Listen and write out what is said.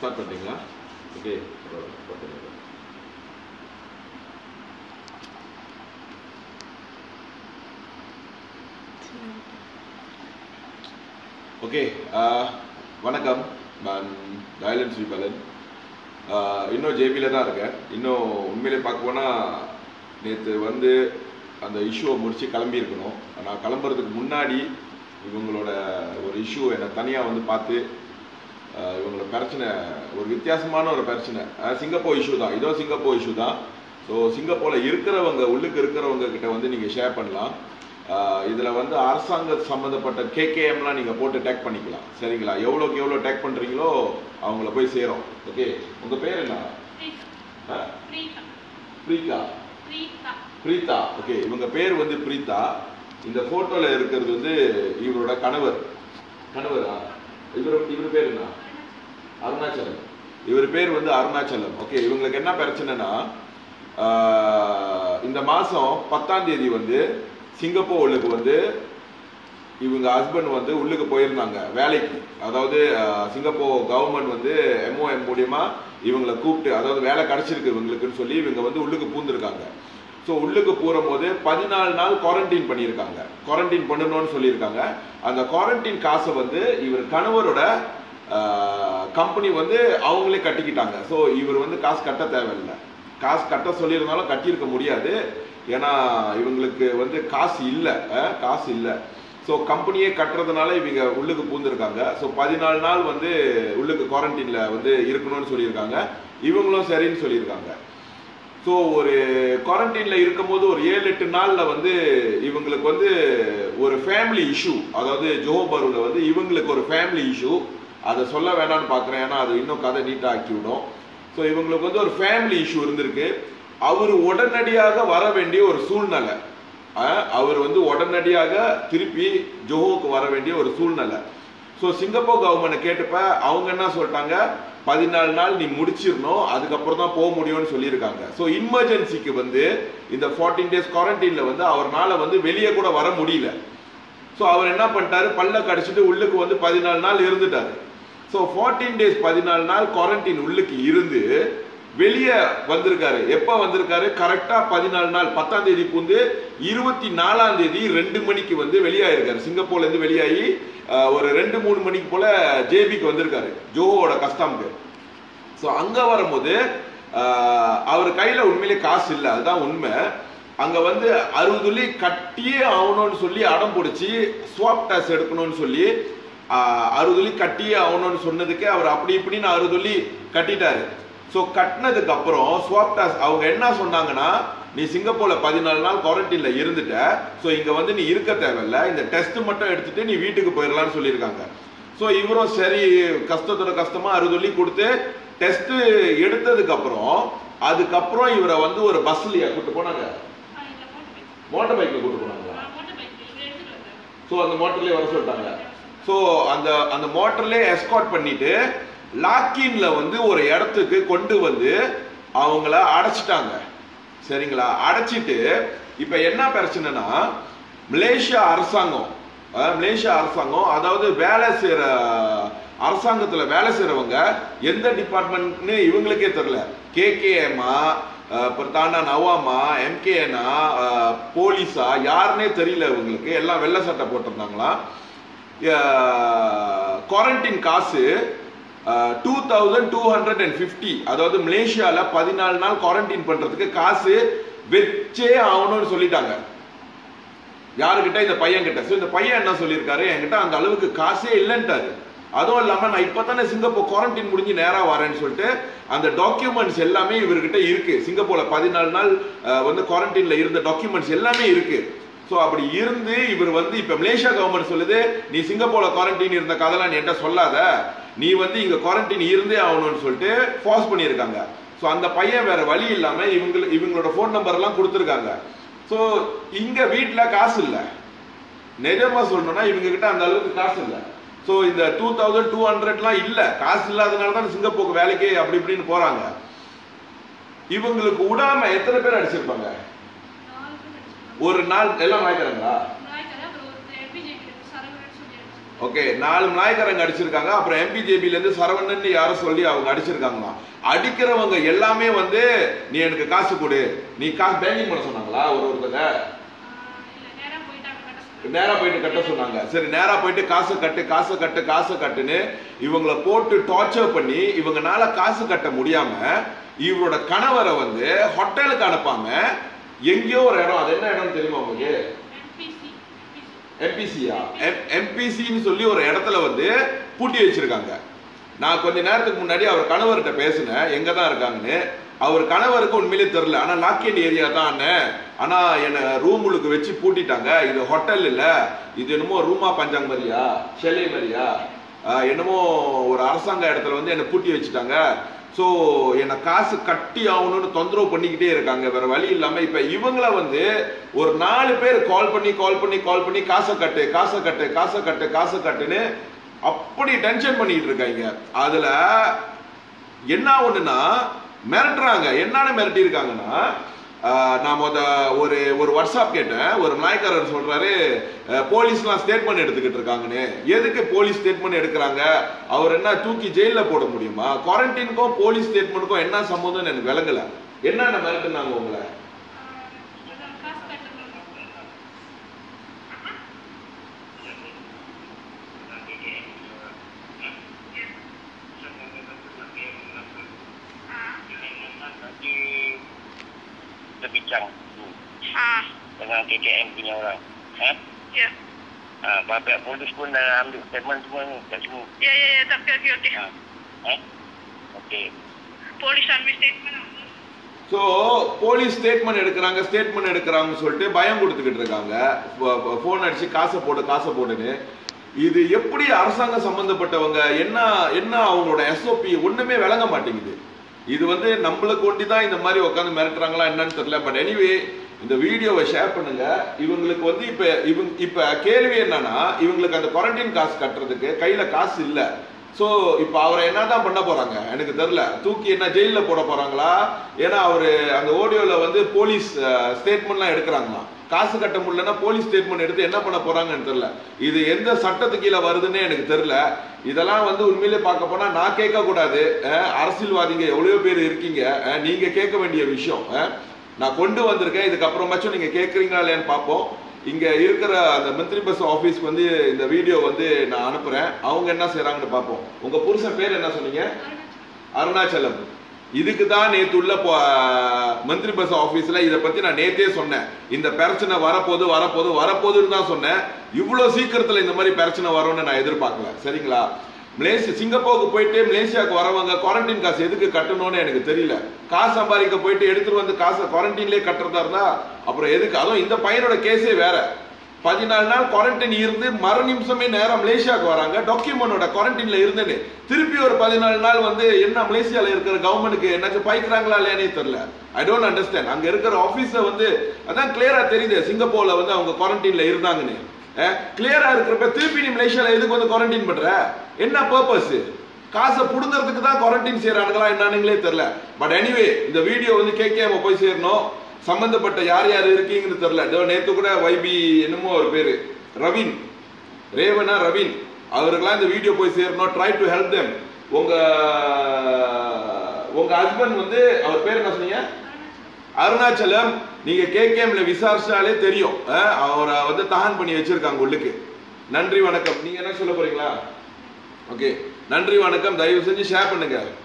Start பண்ணிட்டீங்களா okay okay வணக்கம் நான் தயலன் ஸ்ரீபலன் ஆஹ் இன்னும் ஜேபியில் தான் இருக்கேன் இன்னும் உண்மையிலே பார்க்க போனால் நேற்று வந்து அந்த இஷ்யூவை முடித்து கிளம்பியிருக்கணும் நான் கிளம்புறதுக்கு முன்னாடி இவங்களோட ஒரு இஷ்யூ என்னை தனியாக வந்து பார்த்து ஆஹ் இவங்களோட பிரச்சனை ஒரு வித்தியாசமான ஒரு பிரச்சனை ஆஹ் சிங்கப்பூர் இஷ்யூ தான் இதோ சிங்கப்பூர் இஷ்யூ தான் ஸோ சிங்கப்பூரில் இருக்கிறவங்க உள்ளுக்கு இருக்கிறவங்க கிட்ட வந்து நீங்கள் ஷேர் பண்ணலாம் ஆஹ் இதுல வந்து அரசாங்க சம்மந்தப்பட்ட கேகேஎம்லாம் நீங்க போட்டு டேக் பண்ணிக்கலாம் சரிங்களா எவ்வளோக்கு எவ்வளோ டேக் பண்றீங்களோ அவங்கள போய் சேரும் ஓகே உங்க பேர் என்ன ஆ? பிரீதா பிரீதா ஓகே இவங்க பேர் வந்து பிரீதா இந்த போட்டோல இருக்கிறது வந்து இவரோட கணவர் கணவரா இவர் இவர் பேர் என்ன அருணாச்சலம் இவர் பேர் வந்து அருணாச்சலம் ஓகே இவங்களுக்கு என்ன பிரச்சனைனா ஆஹ், இந்த மாசம் பத்தாம் தேதி வந்து சிங்கப்பூர் உள்ளுக்கு வந்து இவங்க ஹஸ்பண்ட் வந்து உள்ளுக்கு போயிருந்தாங்க வேலைக்கு அதாவது அஹ், சிங்கப்பூர் கவர்மெண்ட் வந்து எம்ஓஎம் மூலியமா இவங்களை கூப்பிட்டு அதாவது வேலை கிடைச்சிருக்கு இவங்களுக்குன்னு சொல்லி இவங்க வந்து உள்ளுக்கு பூந்திருக்காங்க ஸோ உள்ளுக்கு போகும்போது பதினாலு நாள் குவாரண்டைன் பண்ணியிருக்காங்க குவாரண்டைன் பண்ணணும்னு சொல்லியிருக்காங்க அந்த குவாரண்டைன் காசை வந்து இவர் கணவரோட கம்பெனி வந்து அவங்களே கட்டிக்கிட்டாங்க ஸோ இவர் வந்து காசு கட்ட தேவையில்லை காசு கட்ட சொல்லியிருந்தாலும் கட்டியிருக்க முடியாது ஏன்னா இவங்களுக்கு வந்து காசு இல்லை காசு இல்லை ஸோ கம்பெனியே கட்டுறதுனால இவங்க உள்ளுக்கு பூந்திருக்காங்க ஸோ பதினாலு நாள் வந்து உள்ளுக்கு குவாரண்டைன்ல வந்து இருக்கணும்னு சொல்லியிருக்காங்க இவங்களும் சரின்னு சொல்லியிருக்காங்க ஸோ ஒரு குவாரண்டைன்ல இருக்கும்போது ஒரு ஏழு எட்டு நாள்ல வந்து இவங்களுக்கு வந்து ஒரு ஃபேமிலி இஷ்யூ அதாவது ஜோஹபருல வந்து இவங்களுக்கு ஒரு ஃபேமிலி இஷ்யூ அதை சொல்ல வேணாம்னு பார்க்குறேன் ஏன்னா அது இன்னும் கதை நீட்டாக ஆக்கி விடும் ஸோ இவங்களுக்கு வந்து ஒரு ஃபேமிலி இஷ்யூ இருந்திருக்கு அவர் உடனடியாக வர வேண்டிய ஒரு சூழ்நிலை அஹ், அவர் வந்து உடனடியாக திருப்பி ஜோஹோக்கு வர வேண்டிய ஒரு சூழ்நிலை ஸோ சிங்கப்பூர் கவர்மெண்ட் கேட்டப்ப அவங்க என்ன சொல்லிட்டாங்க பதினாலு நாள் நீ முடிச்சிடணும் அதுக்கப்புறம் தான் போக முடியும்னு சொல்லியிருக்காங்க ஸோ இமர்ஜென்சிக்கு வந்து இந்த ஃபார்ட்டீன் டேஸ் குவாரண்டைன்ல வந்து அவர்னால வந்து வெளியே கூட வர முடியல ஸோ அவர் என்ன பண்ணிட்டாரு பல்ல கடிச்சிட்டு உள்ளுக்கு வந்து பதினாலு நாள் இருந்துட்டாரு ஸோ ஃபார்ட்டீன் டேஸ் பதினாலு நாள் குவாரண்டைன் உள்ளுக்கு இருந்து வெளியே வந்திருக்காரு எப்ப வந்திருக்காரு கரெக்டா பதினாலு நாள் பத்தாம் தேதி பூந்து இருபத்தி நாலாம் தேதி ரெண்டு மணிக்கு வந்து வெளியாயிருக்காரு சிங்கப்பூர்ல இருந்து வெளியாகி அஹ், ஒரு ரெண்டு மூணு மணிக்கு போல ஜேபிக்கு வந்திருக்காரு ஜோவோட கஸ்டம்க்கு ஸோ அங்க வரும்போது ஆஹ், அவர் கையில உண்மையிலே காசு இல்லை அதுதான் உண்மை அங்க வந்து அறுபது வெள்ளி கட்டியே ஆகணும்னு சொல்லி அடம் பிடிச்சி ஸ்வாப் டேஸ் எடுக்கணும்னு சொல்லி ஆஹ், அறுபது வெள்ளி கட்டியே ஆகணும்னு சொன்னதுக்கு அவர் அப்படி இப்படின்னு அறுபது வெள்ளி கட்டிட்டாரு ஸோ கட்டினதுக்கு அப்புறம் ஸ்வாப் டேஸ் அவங்க என்ன சொன்னாங்கன்னா நீ சிங்கப்பூர்ல பதினாலு நாள் குவாரண்டைன்ல இருந்துட்ட ஸோ இங்க வந்து நீ இருக்க தேவையில்ல இந்த டெஸ்ட் மட்டும் எடுத்துட்டு நீ வீட்டுக்கு போயிடலாம்னு சொல்லியிருக்காங்க ஸோ இவரும் சரி கஷ்டத்தோட கஷ்டமா அறுபது வெள்ளி கொடுத்து டெஸ்ட் எடுத்ததுக்கு அப்புறம் அதுக்கப்புறம் இவரை வந்து ஒரு பஸ்லயா கூட்டு போனாங்க மோட்டார் பைக்ல கூட்டு போனாங்களா ஸோ அந்த மோட்டர்லயே வர சொல்லிட்டாங்க ஸோ அந்த அந்த மோட்டர்லயே எஸ்கார்ட் பண்ணிட்டு லாக்கின்ல வந்து ஒரு இடத்துக்கு கொண்டு வந்து அவங்கள அடைச்சிட்டாங்க சரிங்களா அடைச்சிட்டு இப்ப என்ன பிரச்சனைனா மலேசியா அரசாங்கம் அஹ், மலேசியா அரசாங்கம் அதாவது வேலை செய்யற அரசாங்கத்துல வேலை செய்யறவங்க எந்த டிபார்ட்மெண்ட்னு இவங்களுக்கே தெரியல கேகேஎம்மா அப்புறம் தாண்டா நவாமா எம்கேஎனா போலீஸா யாருன்னே தெரியல இவங்களுக்கு எல்லாம் வெள்ளை சட்டை போட்டிருந்தாங்களாம் குவாரண்டைன் காசு two thousand two hundred and fifty அதாவது மலேசியால பதினாலு நாள் குவாரண்டைன் பண்றதுக்கு காசு வச்சே ஆகணும்னு சொல்லிட்டாங்க யாருக்கிட்ட இந்த பையன் கிட்ட ஸோ இந்த பையன் என்ன சொல்லியிருக்காரு என்கிட்ட அந்த அளவுக்கு காசே இல்லைன்ட்டாரு அதுவும் இல்லாம நான் இப்பதானே சிங்கப்பூர் குவாரண்டைன் முடிஞ்சு நேரா வரேன்னு சொல்லிட்டு அந்த டாக்குமெண்ட்ஸ் எல்லாமே இவர்கிட்ட இருக்கு சிங்கப்பூர்ல பதினாலு நாள் அஹ், வந்து குவாரண்டைன்ல இருந்த டாக்குமெண்ட்ஸ் எல்லாமே இருக்கு ஸோ அப்படி இருந்து இவர் வந்து இப்ப மலேசியா கவர்மெண்ட் சொல்லுது நீ சிங்கப்பூர்ல குவாரண்டைன் இருந்த கதெல்லாம் நீ என்கிட்ட சொல்லாத நீ வந்து இங்க குவாரண்டைன் இருந்தே ஆகணும்னு சொல்லிட்டு ஃபார்ஸ் பண்ணியிருக்காங்க ஸோ அந்த பையன் வேற வழி இல்லாம இவங்க இவங்களோட ஃபோன் நம்பர் எல்லாம் கொடுத்துருக்காங்க ஸோ இங்க வீட்ல காசு இல்லை நிஜமா சொல்லணும்னா இவங்க கிட்ட அந்த அளவுக்கு காசு இல்ல சோ இந்த டூ தௌசண்ட் டூ ஹண்ட்ரட்லாம் இல்ல காசு இல்லாதனால தான் சிங்கப்பூருக்கு வேலைக்கு அப்படி இப்படின்னு போறாங்க இவங்களுக்கு விடாம எத்தனை பேர் அடிச்சிருப்பாங்க ஒரு நாள் எல்லாம் வாய்க்கிறாங்களா ஓகே நாலு நாயக்காரங்க அடிச்சிருக்காங்க அப்புறம் எம்பிஜேபில இருந்து சரவணன் யாரோ சொல்லி அவங்க அடிச்சிருக்காங்களாம் அடிக்கிறவங்க எல்லாமே வந்து நீ எனக்கு காசு கொடு நீ காசு பேங்கிங் பண்ண சொன்னாங்களா ஒரு ஒருத்தங்க நேரா போயிட்டு கட்ட சொன்னாங்க சரி நேரா போயிட்டு காசு கட்டு காசு கட்டு காசு கட்டுன்னு இவங்கள போட்டு டார்ச்சர் பண்ணி இவங்கனால காசு கட்ட முடியாம இவரோட கணவரை வந்து ஹோட்டலுக்கு அனுப்பாம எங்கேயோ ஒரு இடம் அது என்ன இடம் தெரியுமா உங்களுக்கு எம்பிசியா எம்பிசின்னு சொல்லி ஒரு இடத்துல வந்து பூட்டி வச்சிருக்காங்க நான் கொஞ்ச நேரத்துக்கு முன்னாடி அவர் கணவர்கிட்ட பேசினேன் எங்க தான் இருக்காங்கன்னு அவர் கணவருக்கு உண்மையிலே தெரியல ஆனா லாக்கெட் ஏரியா தான் அண்ணன் ஆனா என்ன ரூமுக்கு வச்சு பூட்டிட்டாங்க இது ஹோட்டல் இல்ல இது என்னமோ ரூமா பஞ்சாங் மாதிரியா செல்லை மாதிரியா ஆஹ் என்னமோ ஒரு அரசாங்க இடத்துல வந்து என்னை பூட்டி வச்சுட்டாங்க ஸோ என்னை காசு கட்டி ஆகணும்னு தொந்தரவு பண்ணிக்கிட்டே இருக்காங்க வேற வழி இல்லாம இப்ப இவங்கள வந்து ஒரு நாலு பேர் கால் பண்ணி கால் பண்ணி கால் பண்ணி காசை கட்டு காசை கட்டு காசை கட்டு காசை கட்டுன்னு அப்படி டென்ஷன் பண்ணிட்டு இருக்காங்க அதுல என்ன ஒண்ணுன்னா மிரட்டுறாங்க என்னன்னு மிரட்டி இருக்காங்கன்னா ஆஹ், நான் முத ஒரு ஒரு வாட்ஸ்அப் கேட்டேன் ஒரு நாய்க்காரர் சொல்றாரு அஹ், போலீஸ்லாம் ஸ்டேட்மெண்ட் எடுத்துக்கிட்டு இருக்காங்கன்னு எதுக்கு போலீஸ் ஸ்டேட்மெண்ட் எடுக்கிறாங்க அவர் என்ன தூக்கி ஜெயில போட முடியுமா குவாரண்டைனுக்கும் போலீஸ் ஸ்டேட்மெண்ட்டுக்கும் என்ன சம்மந்தம்னு எனக்கு விளங்கல என்னென்ன மிரட்டுனாங்க உங்களை Nanti kita bincang dulu Ah, dengan KKM punya orang. Eh? ya. Ha, pihak polis pun dah ambil statement semua ni. Tak semua. Ya, ya, ya. Tak, okey, okey. Ha. Eh? Okey. Polis ambil statement. So police statement எடுக்கிறாங்க statement எடுக்கிறாங்கன்னு சொல்லிட்டு பயம் கொடுத்துக்கிட்டு இருக்காங்க phone அடிச்சு காசை போடு காசை போடுன்னு இது எப்படி அரசாங்கம் சம்பந்தப்பட்டவங்க என்ன என்ன அவங்களோட எஸ்ஓபி ஒண்ணுமே விளங்க மாட்டேங்குது இது வந்து நம்மளுக்கு ஒண்டி தான் இந்த மாதிரி உட்காந்து மிரட்டுறாங்களா என்னன்னு தெரியல பட் எனிவே இந்த வீடியோவை ஷேர் பண்ணுங்க இவங்களுக்கு வந்து இப்ப இவங்க இப்ப கேள்வி என்னன்னா இவங்களுக்கு அந்த குவாரண்டைன் காசு கட்டுறதுக்கு கையில காசு இல்ல சோ இப்ப அவரை என்னதான் பண்ண போறாங்க எனக்கு தெரியல தூக்கி என்ன ஜெயில போட போறாங்களா ஏன்னா அவரு அந்த ஆடியோல வந்து போலீஸ் ஸ்டேட்மெண்ட்லாம் எடுக்கிறாங்களாம் காசு கட்ட முடியலன்னா போலீஸ் ஸ்டேட்மெண்ட் எடுத்து என்ன பண்ண போறாங்கன்னு தெரியல இது எந்த சட்டத்துக்கு கீழே வருதுன்னே எனக்கு தெரியல இதெல்லாம் வந்து உண்மையிலே பார்க்க போனா நான் கேட்க கூடாது அஹ், அரசியல்வாதிங்க எவ்வளவு பேர் இருக்கீங்க அஹ், நீங்க கேட்க வேண்டிய விஷயம் அஹ். நான் கொண்டு வந்திருக்கேன் இதுக்கப்புறமாச்சும் நீங்க கேட்குறீங்களா இல்லையான்னு பார்ப்போம் இங்க இருக்கிற அந்த மந்திரி பஸ் ஆபீஸ்க்கு வந்து இந்த வீடியோ வந்து நான் அனுப்புறேன் அவங்க என்ன செய்றாங்கன்னு பார்ப்போம் உங்க புருஷன் பேர் என்ன சொன்னீங்க அருணாச்சலம் இதுக்கு தான் நேத்து உள்ள போ- மந்திரி பஸ் ஆபீஸ்ல இத பத்தி நான் நேத்தே சொன்னேன் இந்த பிரச்சனை வரப்போது வரப்போது வரப்போகுதுன்னு தான் சொன்னேன் இவ்வளவு சீக்கிரத்துல இந்த மாதிரி பிரச்சனை வரும்னு நான் எதிர்பார்க்கல சரிங்களா மலேசியா சிங்கப்பூருக்கு போயிட்டு மலேசியாவுக்கு வரவங்க குவாரண்டைன் காசு எதுக்கு கட்டணும்னு எனக்கு தெரியல காசு சம்பாதிக்க போயிட்டு எடுத்துட்டு வந்து காசை குவாரண்டைன்லயே கட்டுறதா இருந்தா அப்புறம் எதுக்கு அதுவும் இந்த பையனோட கேஸே வேற பதினாலு நாள் குவாரண்டைன் இருந்து மறு நிமிஷமே நேரம் மலேசியாவுக்கு வராங்க டாக்குமெண்டோட குவாரண்டைன்ல இருந்தேன்னு திருப்பி ஒரு பதினாலு நாள் வந்து என்ன மலேசியால இருக்கிற கவர்மெண்ட்டுக்கு என்னாச்சும் பாய்க்கிறாங்களா இல்லையானே தெரியல ஐ டோன்ட் அண்டர்ஸ்டாண்ட் அங்க இருக்கிற ஆபீஸ வந்து அதான் கிளியரா தெரியுது சிங்கப்பூர்ல வந்து அவங்க குவாரண்டைன்ல இருந்தாங்கன்னு கிளியரா இருக்கிறப்ப திருப்பி நீ மலேசியால எதுக்கு வந்து குவாரண்டைன் பண்ற என்ன பர்பஸ் காசை புடுங்கிறதுக்கு தான் குவாரண்டைன் செய்யறானுங்களா என்னன்னுங்களே தெரியல பட் எனிவே இந்த வீடியோ வந்து கேட்காம போய் சேரணும் சம்பந்தப்பட்ட யார் யார் இருக்கீங்கன்னு தெரியல இதோ நேத்து கூட வைபி என்னமோ ஒரு பேரு ரவின் ரேவனா ரவின் அவருக்கெல்லாம் இந்த வீடியோ போய் சேரணும் ட்ரை டு ஹெல்ப் them உங்க உங்க ஹஸ்பண்ட் வந்து அவர் பேர் என்ன சொன்னீங்க அருணாச்சலம் நீங்க கேகேம்ல விசாரிச்சாலே தெரியும் அஹ், அவரை வந்து தகன் பண்ணி வச்சிருக்காங்க உள்ளுக்கு நன்றி வணக்கம் நீங்க என்ன சொல்ல போறீங்களா ஓகே நன்றி வணக்கம் தயவு செஞ்சு ஷேர் பண்ணுங்க